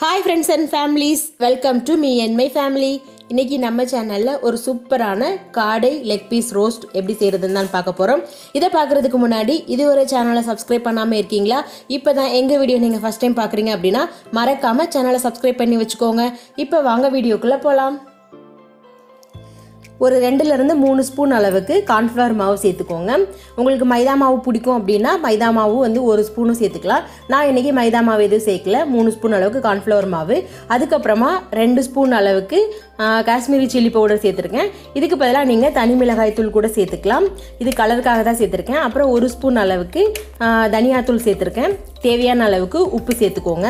hi friends and families welcome to me and my family இன்னைக்கு நம்ம சேனலில் ஒரு சூப்பரான காடை லெக் பீஸ் ரோஸ்ட் எப்படி செய்கிறதுன்னு தான் பார்க்க போகிறோம் இதை பார்க்குறதுக்கு முன்னாடி இது ஒரு சேனலை சப்ஸ்கிரைப் பண்ணாமல் இருக்கீங்களா இப்போ தான் எங்கள் வீடியோ நீங்கள் ஃபஸ்ட் டைம் பார்க்குறீங்க அப்படின்னா மறக்காமல் சேனலை சப்ஸ்கிரைப் பண்ணி வச்சுக்கோங்க இப்போ வாங்க வீடியோக்குள்ளே போகலாம் ஒரு ரெண்டுலேருந்து மூணு ஸ்பூன் அளவுக்கு கார்ன்ஃப்ளவர் மாவு சேர்த்துக்கோங்க உங்களுக்கு மைதா மாவு பிடிக்கும் அப்படின்னா மைதா மாவு வந்து ஒரு ஸ்பூனும் சேர்த்துக்கலாம் நான் இன்றைக்கி மைதா மாவு எதுவும் சேர்க்கல மூணு ஸ்பூன் அளவுக்கு கார்ன்ஃப்ளவர் மாவு அதுக்கப்புறமா ரெண்டு ஸ்பூன் அளவுக்கு ஆ, காஷ்மீரி சில்லி பவுடர் சேர்த்துருக்கேன் இதுக்கு பதிலாக நீங்கள் தனி மிளகாய் தூள் கூட சேர்த்துக்கலாம் இது கலருக்காக தான் சேர்த்துருக்கேன் அப்புறம் ஒரு ஸ்பூன் அளவுக்கு ஆ, தனியாத்தூள் சேர்த்துருக்கேன் தேவையான அளவுக்கு உப்பு சேர்த்துக்கோங்க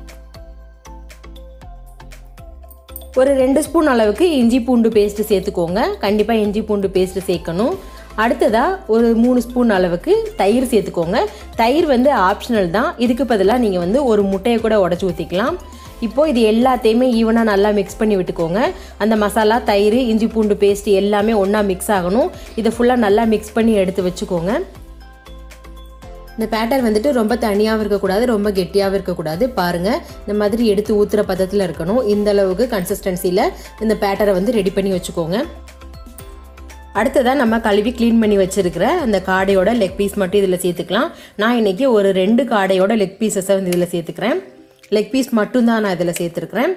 ஒரு ரெண்டு ஸ்பூன் அளவுக்கு இஞ்சி பூண்டு பேஸ்ட்டு சேர்த்துக்கோங்க கண்டிப்பாக இஞ்சி பூண்டு பேஸ்ட்டு சேர்க்கணும் அடுத்ததாக ஒரு மூணு ஸ்பூன் அளவுக்கு தயிர் சேர்த்துக்கோங்க தயிர் வந்து ஆப்ஷனல் தான் இதுக்கு பதிலாக நீங்கள் வந்து ஒரு முட்டையை கூட உடச்சி ஊற்றிக்கலாம் இப்போது இது எல்லாத்தையுமே ஈவனாக நல்லா மிக்ஸ் பண்ணி விட்டுக்கோங்க அந்த மசாலா தயிர் இஞ்சி பூண்டு பேஸ்ட் எல்லாமே ஒன்றா மிக்ஸ் ஆகணும் இதை ஃபுல்லாக நல்லா மிக்ஸ் பண்ணி எடுத்து வச்சுக்கோங்க இந்த பேட்டர் வந்துட்டு ரொம்ப தனியாகவும் இருக்கக்கூடாது ரொம்ப கெட்டியாகவும் இருக்கக்கூடாது பாருங்கள் இந்த மாதிரி எடுத்து ஊற்றுற பதத்தில் இருக்கணும் இந்த அளவுக்கு கன்சிஸ்டன்சியில் இந்த பேட்டரை வந்து ரெடி பண்ணி வச்சுக்கோங்க அடுத்ததாக நம்ம கழுவி க்ளீன் பண்ணி வச்சுருக்கிற அந்த காடையோட லெக் பீஸ் மட்டும் இதில் சேர்த்துக்கலாம் நான் இன்றைக்கி ஒரு ரெண்டு காடையோட லெக் பீசஸை வந்து இதில் சேர்த்துக்கிறேன் லெக் பீஸ் மட்டும்தான் நான் இதில் சேர்த்துருக்குறேன்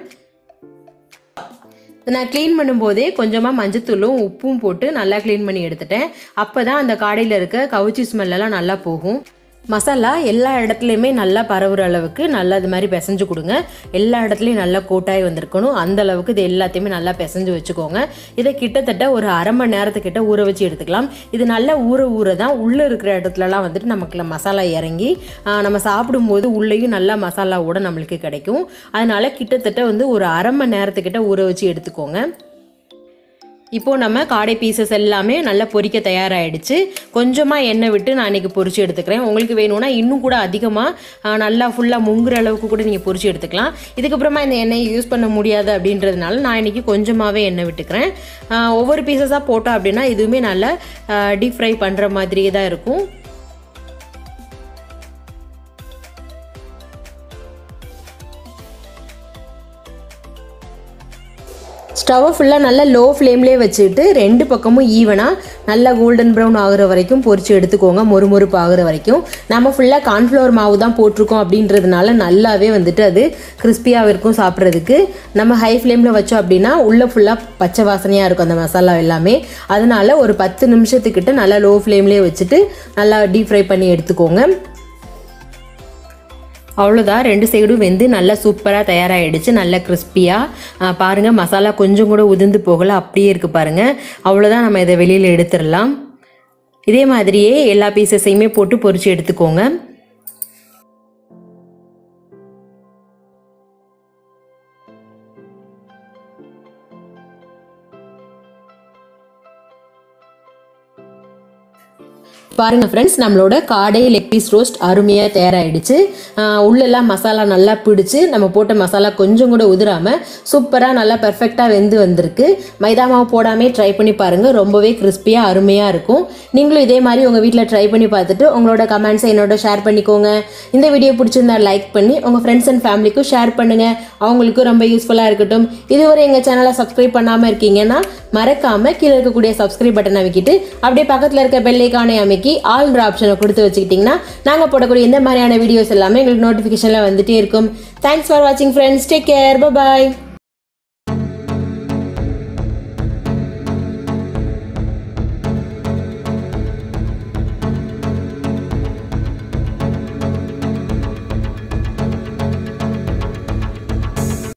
நான் க்ளீன் பண்ணும்போதே கொஞ்சமாக மஞ்சத்தூளும் உப்பும் போட்டு நல்லா க்ளீன் பண்ணி எடுத்துட்டேன் அப்போ தான் அந்த காடையில் இருக்க கவுச்சி ஸ்மெல்லெல்லாம் நல்லா போகும் மசாலா எல்லா இடத்துலையுமே நல்லா பரவுற அளவுக்கு நல்லா இது மாதிரி பிசைஞ்சு கொடுங்க எல்லா இடத்துலையும் நல்லா கோட்டாய் வந்திருக்கணும் அந்த அளவுக்கு இது எல்லாத்தையுமே நல்லா பிசைஞ்சு வச்சுக்கோங்க இதை கிட்டத்தட்ட ஒரு அரை மணி நேரத்துக்கிட்ட ஊற வச்சு எடுத்துக்கலாம் இது நல்லா ஊற ஊற தான் உள்ளே இருக்கிற இடத்துலலாம் வந்துட்டு நமக்கு மசாலா இறங்கி ஆ, நம்ம சாப்பிடும்போது உள்ளேயும் நல்லா மசாலாவோட நம்மளுக்கு கிடைக்கும் அதனால கிட்டத்தட்ட வந்து ஒரு அரை மணி நேரத்துக்கிட்ட ஊற வச்சு எடுத்துக்கோங்க இப்போது நம்ம காடை பீசஸ் எல்லாமே நல்லா பொரிக்க தயாராகிடுச்சு கொஞ்சமாக எண்ணெய் விட்டு நான் இன்றைக்கி பொரிச்சு எடுத்துக்கிறேன் உங்களுக்கு வேணும்னா இன்னும் கூட அதிகமாக நல்லா ஃபுல்லாக முங்குற அளவுக்கு கூட நீங்கள் பொரிச்சு எடுத்துக்கலாம் இதுக்கப்புறமா இந்த எண்ணெயை யூஸ் பண்ண முடியாது அப்படின்றதுனால நான் இன்றைக்கி கொஞ்சமாகவே எண்ணெய் விட்டுக்கிறேன் ஆ, ஒவ்வொரு பீசஸாக போட்டோம் அப்படின்னா இதுவுமே நல்லா டீப் ஃப்ரை பண்ணுற மாதிரியே தான் இருக்கும் ஸ்டவ்வை ஃபுல்லாக நல்லா லோ ஃப்ளேம்லேயே வச்சுட்டு ரெண்டு பக்கமும் ஈவனாக நல்லா கோல்டன் ப்ரௌன் ஆகுற வரைக்கும் பொரிச்சு எடுத்துக்கோங்க மொறுமொறுப்பு ஆகுற வரைக்கும் நம்ம ஃபுல்லாக கார்ன்ஃப்ளவர் மாவு தான் போட்டிருக்கோம் அப்படின்றதுனால நல்லாவே வந்துட்டு அது கிறிஸ்பியாக இருக்கும் சாப்பிட்றதுக்கு நம்ம ஹை ஃப்ளேமில் வச்சோம் அப்படின்னா உள்ளே ஃபுல்லாக பச்சை வாசனையாக இருக்கும் அந்த மசாலா எல்லாமே அதனால ஒரு பத்து நிமிஷத்துக்கிட்ட நல்லா லோ ஃப்ளேம்லேயே வச்சுட்டு நல்லா டீப் ஃப்ரை பண்ணி எடுத்துக்கோங்க அவ்வளோதான் ரெண்டு சைடும் வெந்து நல்லா சூப்பராக தயாராகிடுச்சு நல்லா கிறிஸ்பியாக பாருங்கள் மசாலா கொஞ்சம் கூட உதிர்ந்து போகலை அப்படியே இருக்குது பாருங்கள் அவ்வளோதான் நம்ம இதை வெளியில் எடுத்துடலாம் இதே மாதிரியே எல்லா பீசஸையுமே போட்டு பொரிச்சு எடுத்துக்கோங்க பாருங்க ஃப்ரெண்ட்ஸ் நம்மளோட காடை லெக் பீஸ் ரோஸ்ட் அருமையாக தயாராகிடுச்சு உள்ளெல்லாம் மசாலா நல்லா பிடிச்சு நம்ம போட்ட மசாலா கொஞ்சம் கூட உதிராமல் சூப்பராக நல்லா பெர்ஃபெக்டாக வெந்து வந்திருக்கு மைதா மாவு போடாமே ட்ரை பண்ணி பாருங்கள் ரொம்பவே கிறிஸ்பியாக அருமையாக இருக்கும் நீங்களும் இதே மாதிரி உங்கள் வீட்டில் ட்ரை பண்ணி பார்த்துட்டு உங்களோட கமெண்ட்ஸை என்னோட ஷேர் பண்ணிக்கோங்க இந்த வீடியோ பிடிச்சிருந்தா லைக் பண்ணி உங்கள் ஃப்ரெண்ட்ஸ் அண்ட் ஃபேமிலிக்கும் ஷேர் பண்ணுங்கள் அவங்களுக்கும் ரொம்ப யூஸ்ஃபுல்லாக இருக்கட்டும் இதுவரை எங்கள் சேனலை சப்ஸ்கிரைப் பண்ணாமல் இருக்கீங்கன்னா மறக்காமல் கீழே இருக்கக்கூடிய சப்ஸ்கிரைப் பட்டனை அமைக்கிட்டு அப்படியே பக்கத்தில் இருக்க பெல்லைக்கானை அமைக்கி ஆல்ன்ற ஆப்ஷனை கொடுத்து வச்சுக்கிட்டிங்கன்னா நாங்கள் போடக்கூடிய இந்த மாதிரியான வீடியோஸ் எல்லாமே எங்களுக்கு நோட்டிஃபிகேஷனில் வந்துட்டே இருக்கும் தேங்க்ஸ் ஃபார் வாட்சிங் ஃப்ரெண்ட்ஸ் டேக் கேர் பாய்